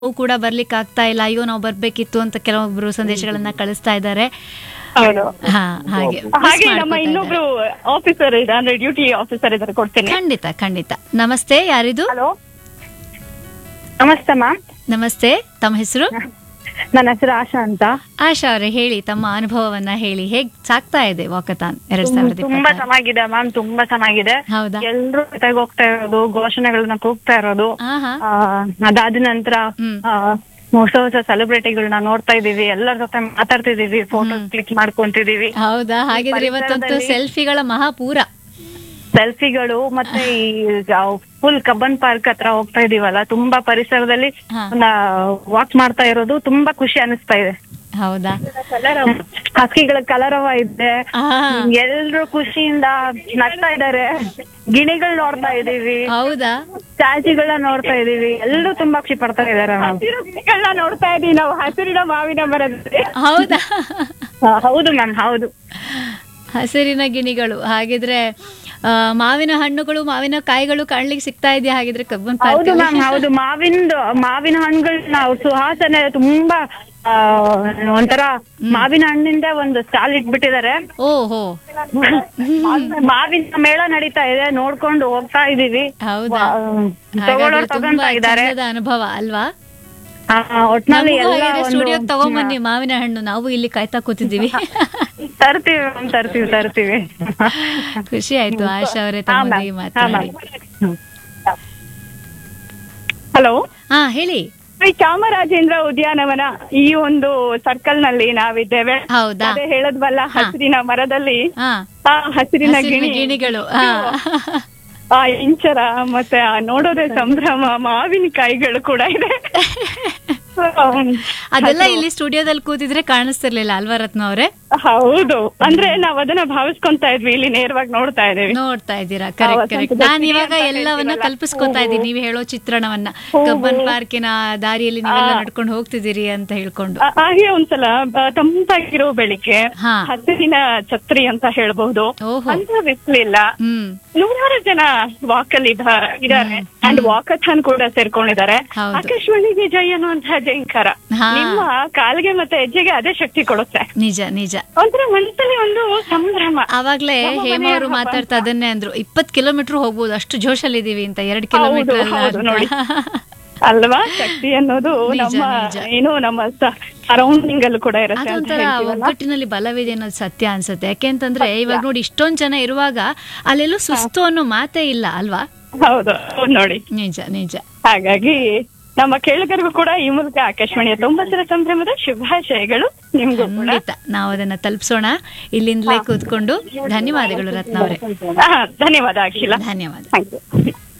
ಅವು ಕೂಡ ಬರ್ಲಿಕ್ಕೆ ಆಗ್ತಾ ಇಲ್ಲ ಅಯ್ಯೋ ನಾವು ಬರ್ಬೇಕಿತ್ತು ಅಂತ ಕೆಲವೊಬ್ರು ಸಂದೇಶಗಳನ್ನ ಕಳಿಸ್ತಾ ಇದ್ದಾರೆ ಹೌದು ಹಾ ಹಾಗೆ Miss ಹಾಗೆ ನಮ್ಮ ಮಾಡ್ಕೊತಾ ಇನ್ನೊಬ್ರು ಆಫೀಸರ್ ಇದೆ ಅಂದ್ರೆ ಡ್ಯೂಟಿ ಆಫೀಸರ್ ಇದ್ದಾರೆ ಕೊಡ್ತೀನಿ ಇದ್ದಾರೆ. ಖಂಡಿತ ಖಂಡಿತ ನಮಸ್ತೆ ಯಾರಿದು ಹಲೋ ನಮಸ್ತೆ ಮ್ಯಾಮ್ ನಮಸ್ತೆ ತಮ್ಮ ಹೆಸರು ನನ್ನ ಹೆಸರು ಆಶಾ ಅಂತ ಆಶಾ ಅವರೇ ಹೇಳಿ ತಮ್ಮ ಅನುಭವವನ್ನ ಹೇಳಿ ಹೇಗ್ ಸಾಕ್ತಾ ಇದೆ ವಾಕಥಾನ್ ಎರಡ್ ಸಾವಿರದ ತುಂಬಾ ಇಪ್ಪತ್ತಾರು ಚೆನ್ನಾಗಿದೆ ಮ್ಯಾಮ್ ತುಂಬಾ ಚೆನ್ನಾಗಿದೆ ಹೌದಾ ಎಲ್ರು ಜೊತೆಗೆ ಹೋಗ್ತಾ ಇರೋದು ಘೋಷಣೆಗಳನ್ನ ಕೂಗ್ತಾ ಇರೋದು ಹಾ ಹಾ ಆ, ಅದಾದ ನಂತರ ಹ್ಮ್. ಆ, ಹೊಸ ಹೊಸ ಸೆಲೆಬ್ರಿಟಿಗಳನ್ನ ನೋಡ್ತಾ ಇದೀವಿ ಎಲ್ಲರ ಜೊತೆ ಮಾತಾಡ್ತಿದೀವಿ ಫೋಟೋ ಕ್ಲಿಕ್ ಮಾಡ್ಕೊಂತಿದೀವಿ ಹೌದಾ ಹಾಗಿದ್ರೆ ಇವತ್ತಂತೂ ಪರಿಸರದಲ್ಲಿ- ಸೆಲ್ಫಿಗಳ ಮಹಾಪೂರ ಸೆಲ್ಫಿಗಳು ಮತ್ತೆ ಈ ಫುಲ್ ಕಬ್ಬನ್ ಪಾರ್ಕ್ ಹತ್ರ ಹೋಗ್ತಾ ಇದೀವಲ್ಲ ತುಂಬಾ ಪರಿಸರದಲ್ಲಿ ಹಾ. ವಾಕ್ ಮಾಡ್ತಾ ಇರೋದು ತುಂಬಾ ಖುಷಿ ಅನಿಸ್ತಾ ಇದೆ ಹೌದಾ ಹಕ್ಕಿಗಳ ಕಲರವ ಇದೆ ಆ, ಎಲ್ರು ಖುಷಿಯಿಂದ ನಗ್ತಾ ಇದಾರೆ ಗಿಣಿಗಳು ನೋಡ್ತಾ ಇದೀವಿ ಹೌದಾ ಚಾಚಿಗಳನ್ನ ನೋಡ್ತಾ ಇದೀವಿ ಎಲ್ಲರೂ ತುಂಬಾ ಖುಷಿ ಪಡ್ತಾ ಇದಾರೆ ಗಿಣಿಗಳನ್ನ ನೋಡ್ತಾ ಇದೀವಿ ನಾವು ಹಸಿರಿನ ಮಾವಿನ ಮರದಲ್ಲಿ ಹೌದಾ ಹೌದು ಮ್ಯಾಮ್ ಹೌದು ಹಸಿರಿನ ಗಿಣಿಗಳು ಹಾಗಿದ್ರೆ ಆ, ಮಾವಿನ ಹಣ್ಣುಗಳು ಮಾವಿನ ಕಾಯಿಗಳು ಕಾಣ್ಲಿಕ್ಕೆ ಸಿಗ್ತಾ ಇದೆಯಾ ಹಾಗಿದ್ರೆ ಕಬ್ಬನ್ ಹೌದು ಪಾರ್ಕ್ ಮ್ಯಾಮ್ ಹೌದು ಮಾವಿಂದು ಮಾವಿನ ಹಣ್ಣುಗಳನ್ನ ಅವ್ರ ಸುವಾಸನೆ ತುಂಬಾ ಆ, ಒಂಥರ ಮಾವಿನ ಹಣ್ಣಿಂದ ಒಂದು ಸ್ಟಾಲ್ ಇಟ್ಬಿಟ್ಟಿದ್ದಾರೆ ಓಹೋ ಮಾವಿನ ಮೇಳ ನಡೀತಾ ಇದೆ ನೋಡ್ಕೊಂಡು ಹೋಗ್ತಾ ಇದೀವಿ ಹೌದಾ ತಗೊಳ್ಳೋರು ಹಾಗಾದ್ರೆ ತಗೊಂತಾ ತುಂಬಾ ಇದ್ದಾರೆ ಚಂದದ ಅನುಭವ ಅಲ್ವಾ ಆ, ಒಟ್ನಲ್ಲಿ ಎಲ್ಲ ಸ್ಟುಡಿಯೋಗೆ ತಗೊಂಬನ್ನಿ ಮಾವಿನ ಹಣ್ಣು ನಾವು ಇಲ್ಲಿ ಕಾಯ್ತಾ ಕೂತಿದ್ದೀವಿ ತರ್ತೀವಿ ಮ್ಯಾಮ್ ತರ್ತೀವಿ ತರ್ತೀವಿ ಖುಷಿ ಆಯ್ತು ಆಶಾ ಅವರೇ ಹಾ, ತಮ್ಮೊಂದಿಗೆ ma'am. ಹಾ, ಮಾತಾಡಿ ma'am. ಹಲೋ ಹಾ ಹೇಳಿ ಈ ಚಾಮರಾಜೇಂದ್ರ ಉದ್ಯಾನವನ ಈ ಒಂದು ಸರ್ಕಲ್ ನಲ್ಲಿ ನಾವಿದ್ದೇವೆ ಹೌದಾ ಅದೇ ಹೇಳದ್ವಲ್ಲ ಹಾ. ಹಸಿರಿನ ಮರದಲ್ಲಿ ಹಾ ಆ ಹಸಿರಿನ ಹಸಿರಿನ ಗಿಣಿ ಗಿಣಿಗಳು ಹಾ ಆ ಇಂಚರ ಮತ್ತೆ ಆ ನೋಡೋದೇ ಸಂಭ್ರಮ ಮಾವಿನಕಾಯಿಗಳು ಕೂಡ ಇದೆ ಅದೆಲ್ಲ ಇಲ್ಲಿ ಸ್ಟುಡಿಯೋದಲ್ಲಿ ಕೂತಿದ್ರೆ ಕಾಣಿಸ್ತಿರ್ಲಿಲ್ಲ ಅಲ್ವಾ ರತ್ನ ಅವರೇ ಹೌದು ಅಂದ್ರೆ ನಾವ್ ಅದನ್ನ ಭಾವಿಸ್ಕೊಂತಾ ಇದ್ವಿ ಇಲ್ಲಿ ನೇರವಾಗಿ ನೋಡ್ತಾ ಇದೀವಿ ನೋಡ್ತಾ ಇದ್ದೀರಾ ಕರೆಕ್ಟ್ ಕರೆಕ್ಟ್ ನಾನು ಇವಾಗ ಎಲ್ಲವನ್ನ ಕಲ್ಪಿಸ್ಕೊತಾ ಇದ್ದೀನಿ ನೀವು ಹೇಳೋ ಚಿತ್ರಣವನ್ನ ಕಬ್ಬನ್ ಪಾರ್ಕಿನ ದಾರಿಯಲ್ಲಿ ನೀವೆಲ್ಲ ನಡ್ಕೊಂಡು ಹೋಗ್ತಿದ್ದೀರಿ ಅಂತ ಹೇಳ್ಕೊಂಡು ಆ- ಹಾಗೆ ಒಂದ್ಸಲ ಆ, ತಂಪಾಗಿರೋ ಬೆಳಿಗ್ಗೆ ಹಾ ಹಸಿರಿನ ಛತ್ರಿ ಅಂತ ಹೇಳ್ಬಹುದು ಓಹೋ ಅಂತ ಬಿಸ್ಲಿಲ್ಲ ಹ್ಮ್ ನೂರಾರು ಜನ ವಾಕ್ ಅಲ್ಲಿ ಇದ- ಇದಾರೆ ಅಂಡ್ ವಾಕಥಾನ್ ಕೂಡ ಸೇರ್ಕೊಂಡಿದ್ದಾರೆ ಹೌದು. ಆಕಾಶವಾಣಿಗೆ ಜೈ ಅನ್ನುವಂತಹ ಜೈಂಕಾರ ಹಾ. ನಿಮ್ಮ ಕಾಲಿಗೆ ಮತ್ತೆ ಹೆಜ್ಜೆಗೆ ಅದೇ ಶಕ್ತಿ ಕೊಡುತ್ತೆ ನಿಜ ನಿಜ ಒಂಥರ ಮನಸ್ಸಲ್ಲಿ ಒಂದು ಸಂಭ್ರಮ ಅವಾಗ್ಲೇ ನಮ್ಮ ಹೇಮ ಮನೆಯ ಅವರು ಹಬ್ಬ ಮಾತಾಡ್ತಾ ಅದನ್ನೇ ಅಂದ್ರು ಇಪ್ಪತ್ ಕಿಲೋಮೀಟರ್ ಹೋಗ್ಬೋದು ಅಷ್ಟು ಜೋಶಲ್ಲಿ ಇದೀವಿ ಅಂತ ಎರಡ್ ಹೌದು, ಕಿಲೋಮೀಟರ್ ಅಲ್ಲ ಹೌದು, ಅಂತ. ನೋಡಿ. ಅಲ್ವಾ ಶಕ್ತಿ ಅನ್ನೋದು ನಿಜ, ನಮ್ಮ ನಿಜ. ಏನು ನಮ್ಮ ಸರೌಂಡಿಂಗ್ ಅಲ್ಲೂ ಕೂಡ ಇರುತ್ತೆ ಅಂತ ಅದೊಂಥರ ಹೇಳ್ತೀವಲ್ಲ. ಒಗ್ಗಟ್ಟಿನಲ್ಲಿ ಬಲವಿದೆ ಅನ್ನೋದು ಸತ್ಯ ಅನ್ಸುತ್ತೆ ಯಾಕೆಂತಂದ್ರೆ ಇವಾಗ ನೋಡಿ ಇಷ್ಟೊಂದ್ ಜನ ಇರುವಾಗ ಅಲ್ಲೆಲ್ಲೂ ಸುಸ್ತು ಅನ್ನೋ ಮಾತೇ ಇಲ್ಲ ಅಲ್ವಾ ಹೌದು ಹೌದು ನೋಡಿ ನಿಜ ನಿಜ ಹಾಗಾಗಿ ನಮ್ಮ ಕೇಳುಗರಿಗೂ ಕೂಡ ಈ ಮೂಲಕ ಆಕಾಶವಾಣಿಯ ತೊಂಬತ್ತರ ಸಂಭ್ರಮದ ಶುಭಾಶಯಗಳು ನಿಮ್ಗೂ ಕೂಡ ಖಂಡಿತ ನಾವು ಅದನ್ನ ತಲುಪಿಸೋಣ ಇಲ್ಲಿಂದಲೇ ಕೂತ್ಕೊಂಡು ಧನ್ಯವಾದಗಳು ರತ್ನ ಅವರೇ ಹಾ, ಧನ್ಯವಾದ ಅಖಿಲ ಧನ್ಯವಾದ ಥ್ಯಾಂಕ್ ಯು